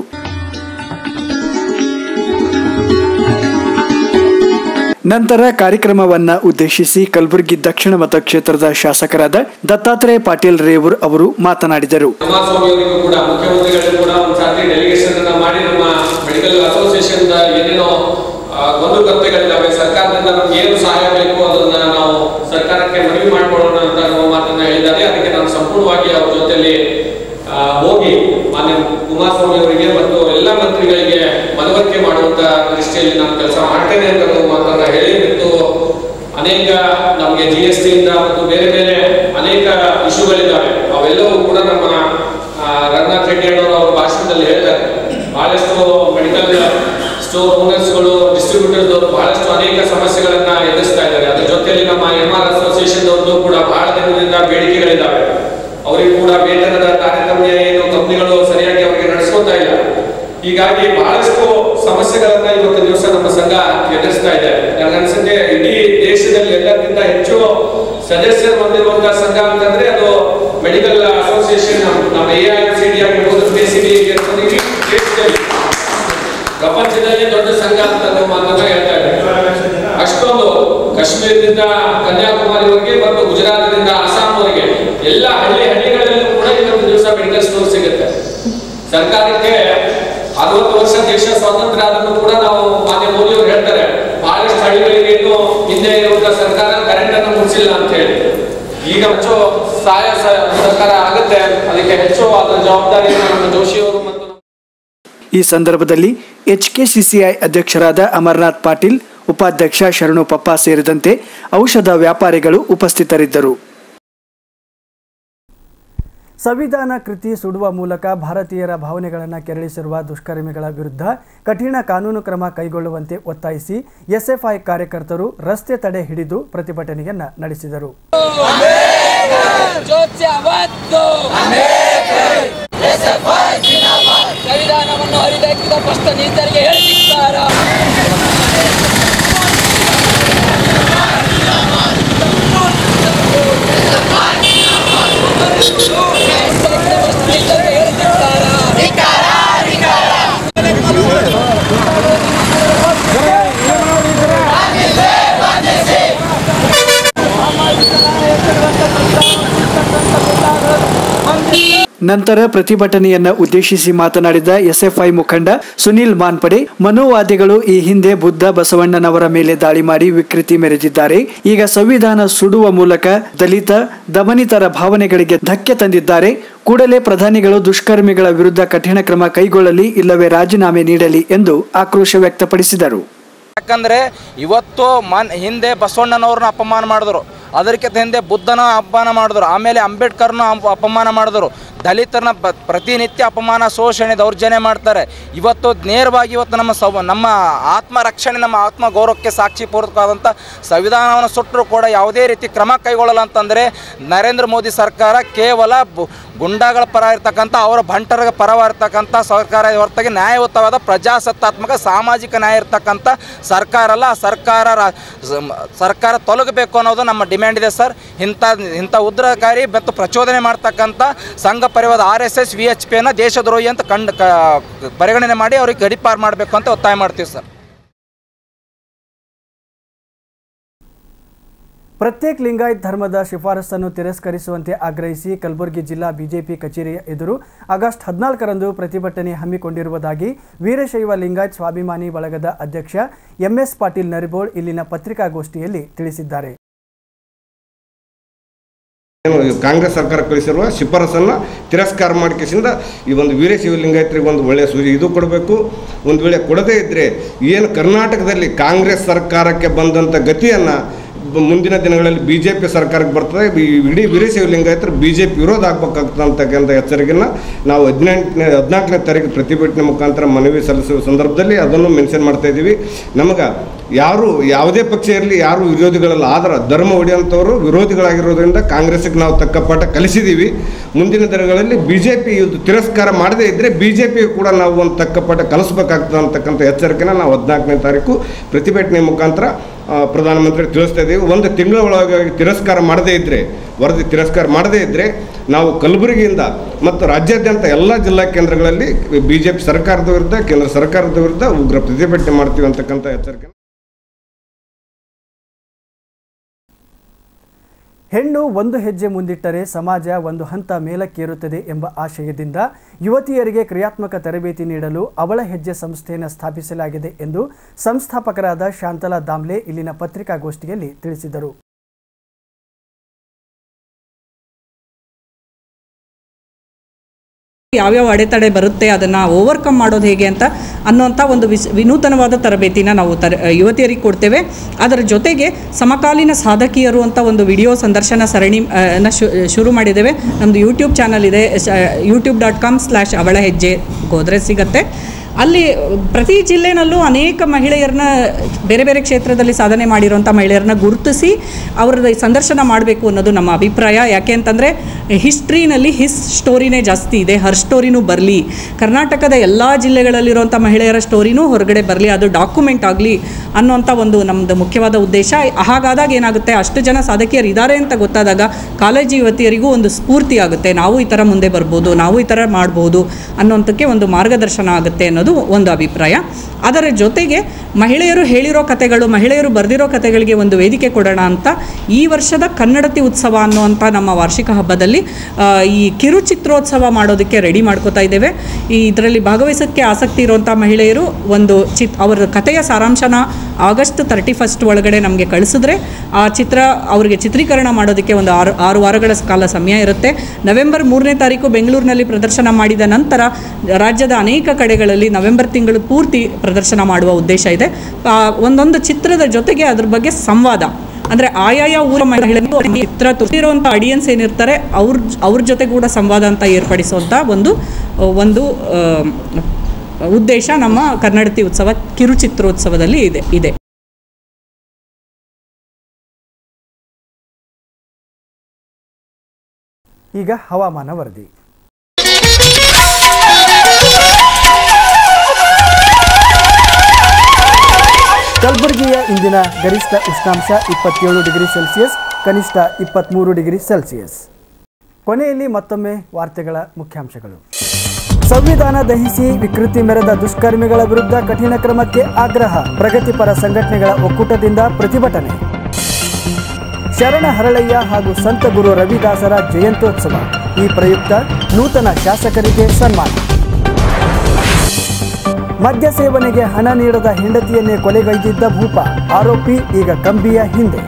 ನಂತರ ಕಾರ್ಯಕ್ರಮವನ್ನ ಉದ್ದೇಶಿಸಿ ಕಲಬುರಗಿ ದಕ್ಷಿಣ ಮತಕ್ಷೇತ್ರದ ಶಾಸಕರಾದ ದತ್ತಾತ್ರೇಯ ಪಾಟೀಲ್ ರೇವೂರ್ ಅವರು ಮಾತನಾಡಿದರು ಕುಮಾರಸ್ವಾಮಿ ಅವರಿಗೂ ಕೂಡ ಮುಖ್ಯಮಂತ್ರಿಗಳಿಗೂ ಕೂಡ ಒಂದು ಸಾರಿ ಡೆಲಿಗೇಷನ್ ಅನ್ನ ಮಾಡಿ ನಮ್ಮ ಮೆಡಿಕಲ್ ಅಸೋಸಿಯೇಷನ್ ಏನೇನೋ ಆ, ಗೊಂದುಗತ್ತೆಗಳಿದ್ದಾವೆ ಸರ್ಕಾರದಿಂದ ನಮ್ಗೆ ಏನು ಸಹಾಯ ಬೇಕು ಅದನ್ನ ನಾವು ಸರ್ಕಾರಕ್ಕೆ ಮನವಿ ಮಾಡ್ಕೊಳ್ಳೋಣ ಅಂತ ನಮ್ಮ ಮಾತನ್ನ ಹೇಳಿದ್ದಾರೆ ಅದಕ್ಕೆ ನಾನು ಸಂಪೂರ್ಣವಾಗಿ ಅವ್ರ ಜೊತೆಯಲ್ಲಿ ಆ, ಹೋಗಿ ಮಾನ್ಯ ಕುಮಾರಸ್ವಾಮಿ ಅವರಿಗೆ ಮತ್ತು ಎಲ್ಲ ಮಂತ್ರಿಗಳಿಗೆ ಮನವರಿಕೆ ಮಾಡುವಂತ ದೃಷ್ಟಿಯಲ್ಲಿ ನಾನು ಕೆಲಸ ಮಾಡ್ತೇನೆ ಅಂತ ಒಂದು ಮಾತನ್ನ ಹೇಳಿ ಮತ್ತು ಅನೇಕ ನಮಗೆ ಜಿ ಎಸ್ ಟಿಯಿಂದ ಮತ್ತು ಬೇರೆ ಬೇರೆ ಅನೇಕ ಇಶ್ಯೂಗಳಿದ್ದಾವೆ ಅವೆಲ್ಲವೂ ಕೂಡ ನಮ್ಮ ಆ, ರಂಗನಾಥ್ ರೆಡ್ಡಿ ಅವರು ಅವರ ಭಾಷಣದಲ್ಲಿ ಹೇಳ್ತಾರೆ ಬಹಳಷ್ಟು ಮೆಡಿಕಲ್ ಸ್ಟೋರ್ ಓನರ್ಸ್ಗಳು ಡಿಸ್ಟ್ರಿಬ್ಯೂಟರ್ಸ್ ಅವರು ಬಹಳಷ್ಟು ಅನೇಕ ಸಮಸ್ಯೆಗಳನ್ನ ಎದುರಿಸ್ತಾ ಇದ್ದಾರೆ ಅದ್ರ ಜೊತೆಯಲ್ಲಿ ನಮ್ಮ ಎಂ ಆರ್ ಅಸೋಸಿಯೇಷನ್ ಅವ್ರದ್ದು ಕೂಡ ಬಹಳ ದಿನದಿಂದ ಬೇಡಿಕೆಗಳಿದ್ದಾವೆ ಅವರಿಗೆ ಕೂಡ ವೇತನದ ತಾರತಮ್ಯ ಏನು ಕಂಪನಿಗಳು ಸರಿಯಾಗಿ ಅವರಿಗೆ ನಡೆಸ್ಕೊತಾ ಇಲ್ಲ ಹೀಗಾಗಿ ಬಹಳಷ್ಟು ಸಮಸ್ಯೆಗಳನ್ನ ಇವತ್ತು ದಿವಸ ನಮ್ಮ ಸಂಘ ಎದುರಿಸ್ತಾ ಇದೆ ನನಗನ್ಸುತ್ತೆ ಇಡೀ ದೇಶದಲ್ಲಿ ಎಲ್ಲಕ್ಕಿಂತ ಹೆಚ್ಚು ಸದಸ್ಯರು ಹೊಂದಿರುವಂತಹ ಸಂಘ ಅಂತಂದ್ರೆ ಅದು ಮೆಡಿಕಲ್ ಅಸೋಸಿಯೇಷನ್ ನಮ್ಮ ಎ ಐ ಸಿ ಡಿ ಆಗಿರ್ಬೋದು ಕೆ ಸಿ ಡಿ ದೇಶದಲ್ಲಿ ಪ್ರಪಂಚದಲ್ಲಿ ದೊಡ್ಡ ಸಂಘ ಅಂತ ನಾವು ಮಾತನ್ನ ಹೇಳ್ತಾ ಇದ್ದಾರೆ ಅಷ್ಟೊಂದು ಕಾಶ್ಮೀರದಿಂದ ಕನ್ಯಾಕುಮಾರಿವರೆಗೆ ಮತ್ತು ಗುಜರಾತ್ನಿಂದ ಅಸ್ಸಾಂವರೆಗೆ ಎಲ್ಲ ಹಳ್ಳಿ ಹಳ್ಳಿಗಳಲ್ಲೂ ಕೂಡ ಇವತ್ತು ದಿವಸ ಮೆಡಿಕಲ್ ಸ್ಟೋರ್ ಸಿಗುತ್ತೆ ಸರ್ಕಾರಕ್ಕೆ ಅರವತ್ತು ವರ್ಷ ದೇಶ ಸ್ವಾತಂತ್ರ್ಯ ಆದರೂ ಕೂಡ ನಾವು ಮಾನ್ಯ ಮೋದಿ ಅವರು ಹೇಳ್ತಾರೆ ಬಹಳಷ್ಟು ಹಳ್ಳಿಗಳಿಗೆ ಇನ್ನು ಹಿಂದೆ ಇರುವಂತಹ ಸರ್ಕಾರ ಕರೆಂಟ್ ಅನ್ನು ಮುಗಿಸಿಲ್ಲ ಅಂತ ಹೇಳಿ ಈಗ ಹೆಚ್ಚು ಸಹಾಯ ಸ- ಸರ್ಕಾರ ಆಗುತ್ತೆ ಅದಕ್ಕೆ ಹೆಚ್ಚು ಅದರ ಜವಾಬ್ದಾರಿಯನ್ನು ನಮ್ಮ ಜೋಶಿ ಅವರು ಮತ್ತು ಈ ಸಂದರ್ಭದಲ್ಲಿ ಎಚ್ಕೆಸಿಸಿಐ ಅಧ್ಯಕ್ಷರಾದ ಅಮರ್ನಾಥ್ ಪಾಟೀಲ್ ಉಪಾಧ್ಯಕ್ಷ ಶರಣು ಪಪ್ಪ ಸೇರಿದಂತೆ ಔಷಧ ವ್ಯಾಪಾರಿಗಳು ಉಪಸ್ಥಿತರಿದ್ದರು ಸಂವಿಧಾನ ಕೃತಿ ಸುಡುವ ಮೂಲಕ ಭಾರತೀಯರ ಭಾವನೆಗಳನ್ನು ಕೆರಳಿಸಿರುವ ದುಷ್ಕರ್ಮಿಗಳ ವಿರುದ್ಧ ಕಠಿಣ ಕಾನೂನು ಕ್ರಮ ಕೈಗೊಳ್ಳುವಂತೆ ಒತ್ತಾಯಿಸಿ ಎಸ್ಎಫ್ಐ ಕಾರ್ಯಕರ್ತರು ರಸ್ತೆ ತಡೆ ಹಿಡಿದು ಪ್ರತಿಭಟನೆಯನ್ನ ನಡೆಸಿದರು ಸಂವಿಧಾನವನ್ನು ಹರಿದಾಕಿದ ಭ್ರಷ್ಟ ನೀತರಿಗೆ ಹೇಳಿದ್ದಾರೆ ನಂತರ ಪ್ರತಿಭಟನೆಯನ್ನ ಉದ್ದೇಶಿಸಿ ಮಾತನಾಡಿದ ಎಸ್ಎಫ್ಐ ಮುಖಂಡ ಸುನಿಲ್ ಮಾನ್ಪಡೆ ಮನೋವಾದಿಗಳು ಈ ಹಿಂದೆ ಬುದ್ಧ ಬಸವಣ್ಣನವರ ಮೇಲೆ ದಾಳಿ ಮಾಡಿ ವಿಕೃತಿ ಮೆರೆದಿದ್ದಾರೆ ಈಗ ಸಂವಿಧಾನ ಸುಡುವ ಮೂಲಕ ದಲಿತ ದಮನಿತರ ಭಾವನೆಗಳಿಗೆ ಧಕ್ಕೆ ತಂದಿದ್ದಾರೆ ಕೂಡಲೇ ಪ್ರಧಾನಿಗಳು ದುಷ್ಕರ್ಮಿಗಳ ವಿರುದ್ಧ ಕಠಿಣ ಕ್ರಮ ಕೈಗೊಳ್ಳಲಿ ಇಲ್ಲವೇ ರಾಜೀನಾಮೆ ನೀಡಲಿ ಎಂದು ಆಕ್ರೋಶ ವ್ಯಕ್ತಪಡಿಸಿದರು ಯಾಕಂದರೆ ಇವತ್ತು ಮನ್ ಹಿಂದೆ ಬಸವಣ್ಣನವ್ರನ್ನ ಅಪಮಾನ ಮಾಡಿದ್ರು ಅದಕ್ಕಿಂತ ಹಿಂದೆ ಬುದ್ಧನ ಅಪಮಾನ ಮಾಡಿದ್ರು ಆಮೇಲೆ ಅಂಬೇಡ್ಕರ್ನ ಅಪ- ಅಪಮಾನ ಮಾಡಿದ್ರು ದಲಿತರನ್ನ ಬ ಪ್ರತಿನಿತ್ಯ ಅಪಮಾನ ಶೋಷಣೆ ದೌರ್ಜನ್ಯ ಮಾಡ್ತಾರೆ ಇವತ್ತು ನೇರವಾಗಿ ಇವತ್ತು ನಮ್ಮ ಸವ ನಮ್ಮ ಆತ್ಮ ರಕ್ಷಣೆ ನಮ್ಮ ಆತ್ಮ ಗೌರವಕ್ಕೆ ಸಾಕ್ಷಿ ಪೂರಕವಾದಂಥ ಸಂವಿಧಾನವನ್ನು ಸುಟ್ಟರೂ ಕೂಡ ಯಾವುದೇ ರೀತಿ ಕ್ರಮ ಕೈಗೊಳ್ಳಲ್ಲ ಅಂತಂದರೆ ನರೇಂದ್ರ ಮೋದಿ ಸರ್ಕಾರ ಕೇವಲ ಬು- ಗುಂಡಾಗಳ ಪರ ಇರ್ತಕ್ಕಂಥ ಅವರ ಬಂಟರ ಪರವಾಗಿರ್ತಕ್ಕಂಥ ಸರ್ಕಾರ ಹೊರತಾಗಿ ನ್ಯಾಯಯುತವಾದ ಪ್ರಜಾಸತ್ತಾತ್ಮಕ ಸಾಮಾಜಿಕ ನ್ಯಾಯ ಇರ್ತಕ್ಕಂಥ ಸರ್ಕಾರ ಅಲ್ಲ ಆ ಸರ್ಕಾರ ರಾ- ಸ- ಸರ್ಕಾರ ತೊಲಗಬೇಕು ಅನ್ನೋದು ನಮ್ಮ ಡಿಮ್ಯಾಂಡ್ ಇದೆ ಸರ್ ಇಂಥ ಇಂಥ ಉಗ್ರಕಾರಿ ಮತ್ತು ಪ್ರಚೋದನೆ ಮಾಡ್ತಕ್ಕಂಥ Sangh Parivar R S S V H ಪಿಯನ್ನು ದೇಶದ್ರೋಹಿ ಅಂತ ಕಂಡು ಕ ಪರಿಗಣನೆ ಮಾಡಿ ಅವ್ರಿಗೆ ಗಡಿಪಾರು ಮಾಡಬೇಕು ಅಂತ ಒತ್ತಾಯ ಮಾಡ್ತೀವಿ ಸರ್ ಪ್ರತ್ಯೇಕ ಲಿಂಗಾಯತ್ ಧರ್ಮದ ಶಿಫಾರಸನ್ನು ತಿರಸ್ಕರಿಸುವಂತೆ ಆಗ್ರಹಿಸಿ ಕಲಬುರಗಿ ಜಿಲ್ಲಾ ಬಿಜೆಪಿ ಕಚೇರಿಯ ಎದುರು ಆಗಸ್ಟ್ ಹದಿನಾಲ್ಕರಂದು ಪ್ರತಿಭಟನೆ ಹಮ್ಮಿಕೊಂಡಿರುವುದಾಗಿ ವೀರಶೈವ ಲಿಂಗಾಯತ್ ಸ್ವಾಭಿಮಾನಿ ಬಳಗದ ಅಧ್ಯಕ್ಷ ಎಂಎಸ್ ಪಾಟೀಲ್ ನರಿಬೋಳ್ ಇಲ್ಲಿನ ಪತ್ರಿಕಾಗೋಷ್ಠಿಯಲ್ಲಿ ತಿಳಿಸಿದ್ದಾರೆ ಏನು ಕಾಂಗ್ರೆಸ್ ಸರ್ಕಾರ ಕಳಿಸಿರುವ ಶಿಫಾರಸನ್ನು ತಿರಸ್ಕಾರ ಮಾಡಿಕೆಸಿಂದ ಈ ಒಂದು ವೀರಶೈವ ಲಿಂಗಾಯತರಿಗೆ ಒಂದು ಒಳ್ಳೆಯ ಸೂಚನೆ ಇದು ಕೊಡಬೇಕು ಒಂದು ವೇಳೆ ಕೊಡದೇ ಇದ್ದರೆ ಏನು ಕರ್ನಾಟಕದಲ್ಲಿ ಕಾಂಗ್ರೆಸ್ ಸರ್ಕಾರಕ್ಕೆ ಬಂದಂಥ ಗತಿಯನ್ನು ಮುಂದಿನ ದಿನಗಳಲ್ಲಿ ಬಿ ಜೆ ಪಿ ಸರ್ಕಾರಕ್ಕೆ ಬರ್ತದೆ ಈ ಇಡೀ ವೀರಶೈವ ಲಿಂಗಾಯತರು ಬಿ ಜೆ ಪಿ ವಿರೋಧ ಆಗ್ಬೇಕಾಗ್ತದೆ ಅಂತಕ್ಕಂಥ ಎಚ್ಚರಿಕೆಯನ್ನು ನಾವು ಹದಿನೆಂಟನೇ ಹದಿನಾಲ್ಕನೇ ತಾರೀಕು ಪ್ರತಿಭಟನೆ ಮುಖಾಂತರ ಮನವಿ ಸಲ್ಲಿಸುವ ಸಂದರ್ಭದಲ್ಲಿ ಅದನ್ನು ಮೆನ್ಷನ್ ಮಾಡ್ತಾ ಇದ್ದೀವಿ ನಮಗೆ ಯಾರು ಯಾವುದೇ ಪಕ್ಷ ಇರಲಿ ಯಾರು ವಿರೋಧಿಗಳಲ್ಲ ಆದ್ರೆ ಧರ್ಮ ಹೊಡೆಯುವಂಥವರು ವಿರೋಧಿಗಳಾಗಿರೋದ್ರಿಂದ ಕಾಂಗ್ರೆಸ್ಗೆ ನಾವು ತಕ್ಕ ಪಾಠ ಕಲಿಸಿದ್ದೀವಿ ಮುಂದಿನ ದಿನಗಳಲ್ಲಿ ಬಿ ಜೆ ಪಿ ಇದು ತಿರಸ್ಕಾರ ಮಾಡದೇ ಇದ್ದರೆ ಬಿ ಜೆ ಪಿ ಕೂಡ ನಾವು ಒಂದು ತಕ್ಕ ಪಾಠ ಕಲಿಸ್ಬೇಕಾಗ್ತದೆ ಅಂತಕ್ಕಂಥ ಎಚ್ಚರಿಕೆನ ನಾವು ಹದಿನಾಲ್ಕನೇ ತಾರೀಕು ಪ್ರತಿಭಟನೆ ಮುಖಾಂತರ ಆ, ಪ್ರಧಾನಮಂತ್ರಿ ತಿಳಿಸ್ತಾ ಇದ್ದೀವಿ ಒಂದು ತಿಂಗಳ ಒಳಗಾಗಿ ತಿರಸ್ಕಾರ ಮಾಡದೇ ಇದ್ದರೆ ವರದಿ ತಿರಸ್ಕಾರ ಮಾಡದೇ ಇದ್ದರೆ ನಾವು ಕಲಬುರಗಿಯಿಂದ ಮತ್ತು ರಾಜ್ಯಾದ್ಯಂತ ಎಲ್ಲ ಜಿಲ್ಲಾ ಕೇಂದ್ರಗಳಲ್ಲಿ ಬಿ ಜೆ ಪಿ ಸರ್ಕಾರದ ವಿರುದ್ಧ ಕೇಂದ್ರ ಸರ್ಕಾರದ ವಿರುದ್ಧ ಉಗ್ರ ಪ್ರತಿಭಟನೆ ಮಾಡ್ತೀವಿ ಅಂತಕ್ಕಂಥ ಎಚ್ಚರಿಕೆ ಹೆಣ್ಣು ಒಂದು ಹೆಜ್ಜೆ ಮುಂದಿಟ್ಟರೆ ಸಮಾಜ ಒಂದು ಹಂತ ಮೇಲಕ್ಕೇರುತ್ತದೆ ಎಂಬ ಆಶಯದಿಂದ ಯುವತಿಯರಿಗೆ ಕ್ರಿಯಾತ್ಮಕ ತರಬೇತಿ ನೀಡಲು ಅವಳ ಹೆಜ್ಜೆ ಸಂಸ್ಥೆಯನ್ನು ಸ್ಥಾಪಿಸಲಾಗಿದೆ ಎಂದು ಸಂಸ್ಥಾಪಕರಾದ ಶಾಂತಲಾ ದಾಮ್ಲೆ ಇಲ್ಲಿನ ಪತ್ರಿಕಾಗೋಷ್ಠಿಯಲ್ಲಿ ತಿಳಿಸಿದರು ಯಾವ್ಯಾವ ಅಡೆತಡೆ ಬರುತ್ತೆ ಅದನ್ನು ಓವರ್ಕಮ್ ಮಾಡೋದು ಹೇಗೆ ಅಂತ ಅನ್ನೋಂಥ ಒಂದು ವಿಸ್ ವಿನೂತನವಾದ ತರಬೇತಿನ ನಾವು ತರ ಯುವತಿಯರಿಗೆ ಕೊಡ್ತೇವೆ ಅದರ ಜೊತೆಗೆ ಸಮಕಾಲೀನ ಸಾಧಕಿಯರು ಅಂತ ಒಂದು ವಿಡಿಯೋ ಸಂದರ್ಶನ ಸರಣಿ ಆ, ನ ಶು ಶುರು ಮಾಡಿದ್ದೇವೆ ನಮ್ಮದು ಯೂಟ್ಯೂಬ್ ಚಾನಲ್ ಇದೆ ಯೂಟ್ಯೂಬ್ ಡಾಟ್ ಕಾಮ್ ಸ್ಲ್ಯಾಶ್ ಅವಳ ಹೆಜ್ಜೆ ಹೋದರೆ ಸಿಗತ್ತೆ ಅಲ್ಲಿ ಪ್ರತಿ ಜಿಲ್ಲೆನಲ್ಲೂ ಅನೇಕ ಮಹಿಳೆಯರನ್ನ ಬೇರೆ ಬೇರೆ ಕ್ಷೇತ್ರದಲ್ಲಿ ಸಾಧನೆ ಮಾಡಿರುವಂಥ ಮಹಿಳೆಯರನ್ನ ಗುರುತಿಸಿ ಅವರದ್ದು ಸಂದರ್ಶನ ಮಾಡಬೇಕು ಅನ್ನೋದು ನಮ್ಮ ಅಭಿಪ್ರಾಯ ಯಾಕೆ ಅಂತಂದರೆ ಹಿಸ್ಟ್ರಿನಲ್ಲಿ ಹಿಸ್ ಸ್ಟೋರಿನೇ ಜಾಸ್ತಿ ಇದೆ ಹರ್ ಸ್ಟೋರಿನೂ ಬರಲಿ ಕರ್ನಾಟಕದ ಎಲ್ಲ ಜಿಲ್ಲೆಗಳಲ್ಲಿರುವಂಥ ಮಹಿಳೆಯರ ಸ್ಟೋರಿನೂ ಹೊರಗಡೆ ಬರಲಿ ಅದು ಡಾಕ್ಯುಮೆಂಟ್ ಆಗಲಿ ಅನ್ನೋಂಥ ಒಂದು ನಮ್ಮದು ಮುಖ್ಯವಾದ ಉದ್ದೇಶ ಹಾಗಾದಾಗ ಏನಾಗುತ್ತೆ ಅಷ್ಟು ಜನ ಸಾಧಕಿಯರು ಇದ್ದಾರೆ ಅಂತ ಗೊತ್ತಾದಾಗ ಕಾಲೇಜು ಯುವತಿಯರಿಗೂ ಒಂದು ಸ್ಫೂರ್ತಿ ಆಗುತ್ತೆ ನಾವು ಈ ಥರ ಮುಂದೆ ಬರ್ಬೋದು ನಾವು ಈ ಥರ ಮಾಡ್ಬೋದು ಅನ್ನೋಂಥಕ್ಕೆ ಒಂದು ಮಾರ್ಗದರ್ಶನ ಆಗುತ್ತೆ ಅನ್ನೋದು ಒಂದು ಅಭಿಪ್ರಾಯ ಅದರ ಜೊತೆಗೆ ಮಹಿಳೆಯರು ಹೇಳಿರೋ ಕಥೆಗಳು ಮಹಿಳೆಯರು ಬರೆದಿರೋ ಕಥೆಗಳಿಗೆ ಒಂದು ವೇದಿಕೆ ಕೊಡೋಣ ಅಂತ ಈ ವರ್ಷದ ಕನ್ನಡತಿ ಉತ್ಸವ ಅನ್ನುವಂಥ ನಮ್ಮ ವಾರ್ಷಿಕ ಹಬ್ಬದಲ್ಲಿ ಆ, ಈ ಕಿರುಚಿತ್ರೋತ್ಸವ ಮಾಡೋದಕ್ಕೆ ರೆಡಿ ಮಾಡ್ಕೋತಾ ಇದ್ದೇವೆ ಈ ಇದರಲ್ಲಿ ಭಾಗವಹಿಸೋಕ್ಕೆ ಆಸಕ್ತಿ ಇರುವಂಥ ಮಹಿಳೆಯರು ಒಂದು ಚಿತ್ ಅವರ ಕಥೆಯ ಸಾರಾಂಶನ ಆಗಸ್ಟ್ ತರ್ಟಿ ಫಸ್ಟ್ ಒಳಗಡೆ ನಮಗೆ ಕಳಿಸಿದ್ರೆ ಆ ಚಿತ್ರ ಅವರಿಗೆ ಚಿತ್ರೀಕರಣ ಮಾಡೋದಕ್ಕೆ ಒಂದು ಆರು ಆರು ವಾರಗಳ ಕಾಲ ಸಮಯ ಇರುತ್ತೆ ನವೆಂಬರ್ ಮೂರನೇ ತಾರೀಕು ಬೆಂಗಳೂರಿನಲ್ಲಿ ಪ್ರದರ್ಶನ ಮಾಡಿದ ನಂತರ ರಾಜ್ಯದ ಅನೇಕ ಕಡೆಗಳಲ್ಲಿ ನವೆಂಬರ್ ತಿಂಗಳು ಪೂರ್ತಿ ಪ್ರದರ್ಶನ ಮಾಡುವ ಉದ್ದೇಶ ಇದೆ ಆ, ಒಂದೊಂದು ಚಿತ್ರದ ಜೊತೆಗೆ ಅದ್ರ ಬಗ್ಗೆ ಸಂವಾದ ಅಂದರೆ ಆಯಾಯ ಊರ ಮಹಿಳೆಯರು ಚಿತ್ರ ತುಟ್ಟಿರುವಂಥ ಅಡಿಯನ್ಸ್ ಏನಿರ್ತಾರೆ ಅವ್ರ ಅವ್ರ ಜೊತೆ ಕೂಡ ಸಂವಾದ ಅಂತ ಏರ್ಪಡಿಸುವಂಥ ಒಂದು ಒಂದು ಆ, ಉದ್ದೇಶ ನಮ್ಮ ಕನ್ನಡತಿ ಉತ್ಸವ ಕಿರುಚಿತ್ರೋತ್ಸವದಲ್ಲಿ ಇದೆ ಇದೆ ಈಗ ಹವಾಮಾನ ವರದಿ ಕಲಬುರಗಿಯ ಇಂದಿನ ಗರಿಷ್ಠ ಉಷ್ಣಾಂಶ ಇಪ್ಪತ್ತೇಳು ಡಿಗ್ರಿ ಸೆಲ್ಸಿಯಸ್ ಕನಿಷ್ಠ ಇಪ್ಪತ್ತ್ಮೂರು ಡಿಗ್ರಿ ಸೆಲ್ಸಿಯಸ್ ಕೊನೆಯಲ್ಲಿ ಮತ್ತೊಮ್ಮೆ ವಾರ್ತೆಗಳ ಮುಖ್ಯಾಂಶಗಳು ಸಂವಿಧಾನ ದಹಿಸಿ ವಿಕೃತಿ ಮೆರೆದ ದುಷ್ಕರ್ಮಿಗಳ ವಿರುದ್ಧ ಕಠಿಣ ಕ್ರಮಕ್ಕೆ ಆಗ್ರಹ ಪ್ರಗತಿಪರ ಸಂಘಟನೆಗಳ ಒಕ್ಕೂಟದಿಂದ ಪ್ರತಿಭಟನೆ ಶರಣ ಹರಳಯ್ಯ ಹಾಗೂ ಸಂತ ಗುರು ರವಿದಾಸರ ಜಯಂತ್ಯೋತ್ಸವ ಈ ಪ್ರಯುಕ್ತ ನೂತನ ಶಾಸಕರಿಗೆ ಸನ್ಮಾನ ಮದ್ಯ ಸೇವನೆಗೆ ಹಣ ನೀಡದ ಹೆಂಡತಿಯನ್ನೇ ಕೊಲೆಗೈದಿದ್ದ ಭೂಪ ಆರೋಪಿ ಈಗ ಕಂಬಿಯ ಹಿಂದೆ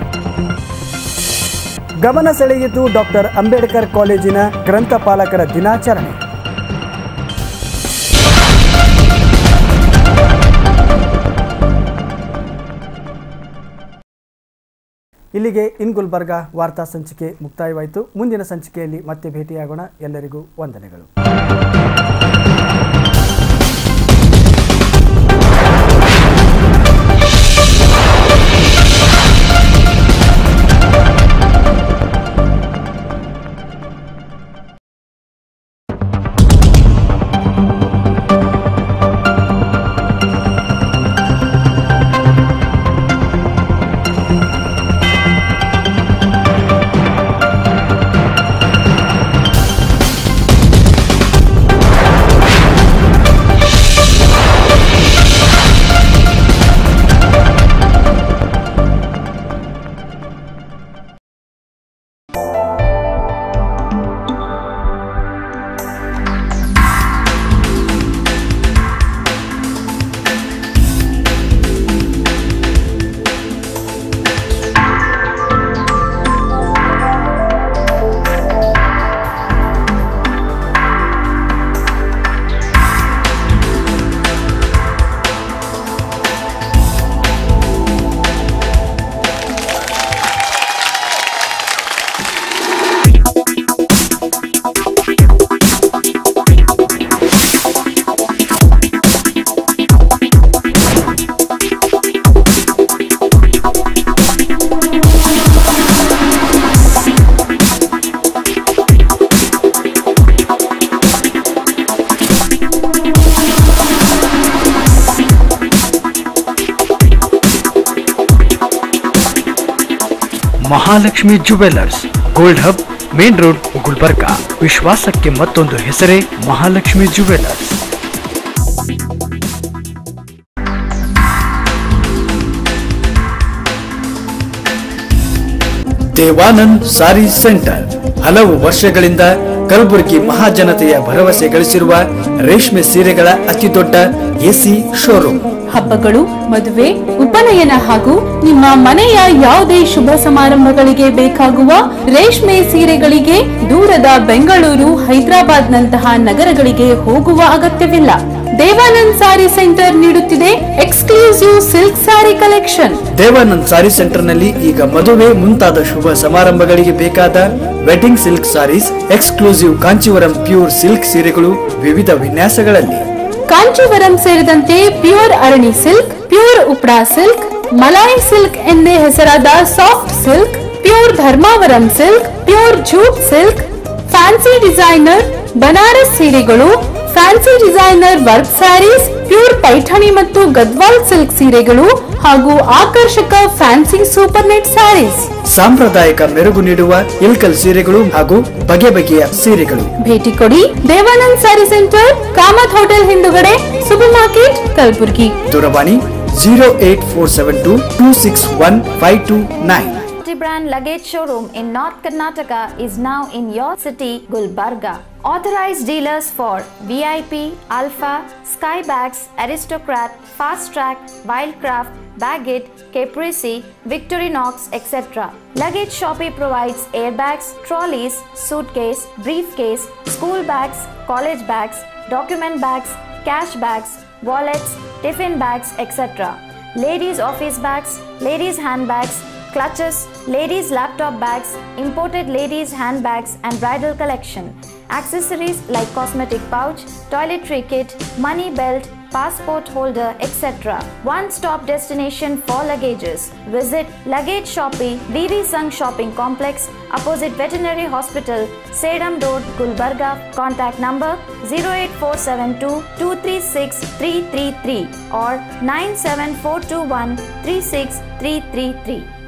ಗಮನ ಸೆಳೆಯಿತು ಡಾಕ್ಟರ್ ಅಂಬೇಡ್ಕರ್ ಕಾಲೇಜಿನ ಗ್ರಂಥಪಾಲಕರ ದಿನಾಚರಣೆ ಇಲ್ಲಿಗೆ ಇನ್ ಗುಲ್ಬರ್ಗ ವಾರ್ತಾ ಸಂಚಿಕೆ ಮುಕ್ತಾಯವಾಯಿತು ಮುಂದಿನ ಸಂಚಿಕೆಯಲ್ಲಿ ಮತ್ತೆ ಭೇಟಿಯಾಗೋಣ ಎಲ್ಲರಿಗೂ ವಂದನೆಗಳು Mahalakshmi jewellers gold hub main road Gulbarga ವಿಶ್ವಾಸಕ್ಕೆ ಮತ್ತೊಂದು ಹೆಸರೇ ಮಹಾಲಕ್ಷ್ಮಿ ಜುವೆಲ್ಲರ್ಸ್ ದೇವಾನಂದ್ ಸಾರಿ ಸೆಂಟರ್ ಹಲವು ವರ್ಷಗಳಿಂದ ಕಲಬುರಗಿ ಮಹಾಜನತೆಯ ಭರವಸೆ ಗಳಿಸಿರುವ ರೇಷ್ಮೆ ಸೀರೆಗಳ ಅತಿದೊಡ್ಡ ಎಸಿ ಶೋರೂಮ್ ಹಬ್ಬಗಳು ಮದುವೆ ಉಪನಯನ ಹಾಗೂ ನಿಮ್ಮ ಮನೆಯ ಯಾವುದೇ ಶುಭ ಸಮಾರಂಭಗಳಿಗೆ ಬೇಕಾಗುವ ರೇಷ್ಮೆ ಸೀರೆಗಳಿಗೆ ದೂರದ ಬೆಂಗಳೂರು ಹೈದರಾಬಾದ್ ನಂತಹ ನಗರಗಳಿಗೆ ಹೋಗುವ ಅಗತ್ಯವಿಲ್ಲ ದೇವಾನಂದ್ ಸಾರಿ ಸೆಂಟರ್ ನೀಡುತ್ತಿದೆ exclusive silk sari collection Devanand sari centre ನಲ್ಲಿ ಈಗ ಮದುವೆ ಮುಂತಾದ ಶುಭ ಸಮಾರಂಭಗಳಿಗೆ ಬೇಕಾದ wedding silk saris exclusive Kanchivaram pure silk ಸೀರೆಗಳು ವಿವಿಧ ವಿನ್ಯಾಸಗಳಲ್ಲಿ ಕಾಂಚೀವರಂ ಸೇರಿದಂತೆ pure Arani silk pure Uppada silk Malai silk ಎಂದೇ ಹೆಸರಾದ soft silk pure Dharmavaram silk pure jute silk fancy designer Banaras ಸೀರೆಗಳು fancy designer work saris pure Paithani ಮತ್ತು ಗದ್ವಾಲ್ ಸಿಲ್ಕ್ ಸೀರೆಗಳು ಹಾಗೂ ಆಕರ್ಷಕ ಫ್ಯಾನ್ಸಿ ಸೂಪರ್ ನೆಟ್ ಸ್ಯಾರೀಸ್ ಸಾಂಪ್ರದಾಯಿಕ ಮೆರುಗು ನೀಡುವ ಇಲ್ಕಲ್ ಸೀರೆಗಳು ಹಾಗೂ ಬಗೆ ಬಗೆಯ ಸೀರೆಗಳು ಭೇಟಿ ಕೊಡಿ ದೇವಾನಂದ್ ಸ್ಯಾರಿ ಸೆಂಟರ್ ಕಾಮತ್ ಹೋಟೆಲ್ ಹಿಂದುಗಡೆ ಸೂಪರ್ ಮಾರ್ಕೆಟ್ ಕಲಬುರ್ಗಿ ದೂರವಾಣಿ zero eight four seven two two six one five two nine Multi-brand luggage showroom in North Karnataka is now in your city, Gulbarga. Authorized dealers for VIP, Alpha, Skybags, Aristocrat, Fast Track, Wildcraft, Baggett, Caprese, Victorinox, etc. Luggage Shoppe provides airbags, trolleys, suitcase, briefcase, school bags, college bags, document bags, cash bags, wallets, tiffin bags, etc. Ladies office bags, ladies handbags, clutches, ladies laptop bags, imported ladies handbags and bridal collection. Accessories like cosmetic pouch, toiletry kit, money belt, passport holder, etc. One-stop destination for luggages. Visit Luggage Shoppe, VV Sung Shopping Complex, opposite Veterinary Hospital, Sedam Road, Gulbarga. Contact number 08472 236 333 or 97421 36333.